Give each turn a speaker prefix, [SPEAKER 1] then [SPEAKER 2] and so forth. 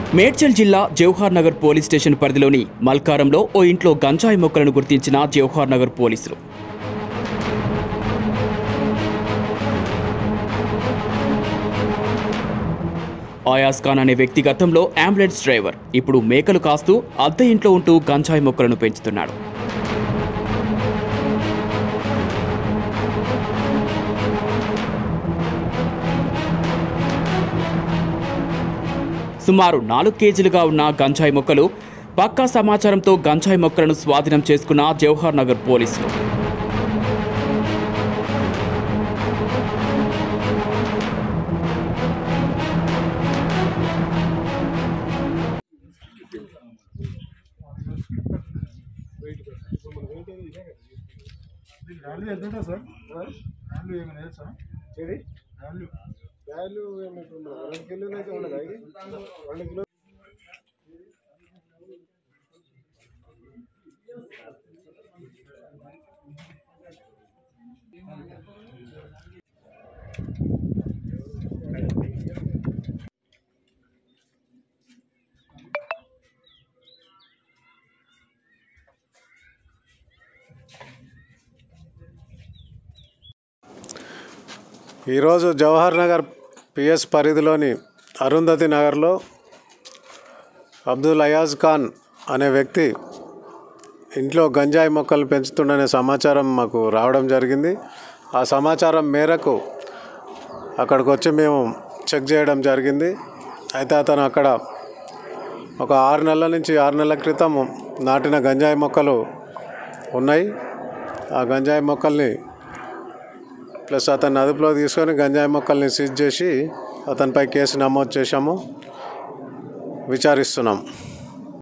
[SPEAKER 1] మేడ్చల్ జిల్లా Jawahar Nagar police station పరిధిలోని మల్కారంలో ఓ ఇంట్లో గంజాయి మొక్కలను గుర్తించిన జవహర్ నగర్ పోలీసులు ఆయాస్ ఖాన్ అనే వ్యక్తి గతంలో అంబులెన్స్ డ్రైవర్ ఇప్పుడు మేకలు కాస్తూ అద్దె ఇంట్లో ఉంటూ గంజాయి మొక్కలను పెంచుతున్నాడు సుమారు నాలుగు కేజీలుగా ఉన్న గంజాయి మొక్కలు పక్కా సమాచారంతో గంజాయి మొక్కలను స్వాధీనం చేసుకున్న జవహర్ నగర్ పోలీసులు
[SPEAKER 2] వాల్యూ ఎంత ఉంటుంది సార్ వాల్యూ ఏమైనా తెలుసా
[SPEAKER 3] ఇది
[SPEAKER 2] వాల్యూ
[SPEAKER 3] వాల్యూ ఏమిటి రెండు కిలోలు అయితే ఉండదా ఇది రెండు కిలో ఈరోజు జవహర్ నగర్ పిఎస్ పరిధిలోని అరుంధతి నగర్లో అబ్దుల్ అయాజ్ ఖాన్ అనే వ్యక్తి ఇంట్లో గంజాయి మొక్కలు పెంచుతుండనే సమాచారం మాకు రావడం జరిగింది ఆ సమాచారం మేరకు అక్కడికి వచ్చి మేము చెక్ చేయడం జరిగింది అయితే అతను అక్కడ ఒక ఆరు నెలల నుంచి ఆరు నెలల క్రితం నాటిన గంజాయి మొక్కలు ఉన్నాయి ఆ గంజాయి మొక్కల్ని ప్లస్ అతన్ని అదుపులో తీసుకొని గంజాయి మొక్కల్ని సీజ్ చేసి అతనిపై కేసు నమోదు చేశాము విచారిస్తున్నాం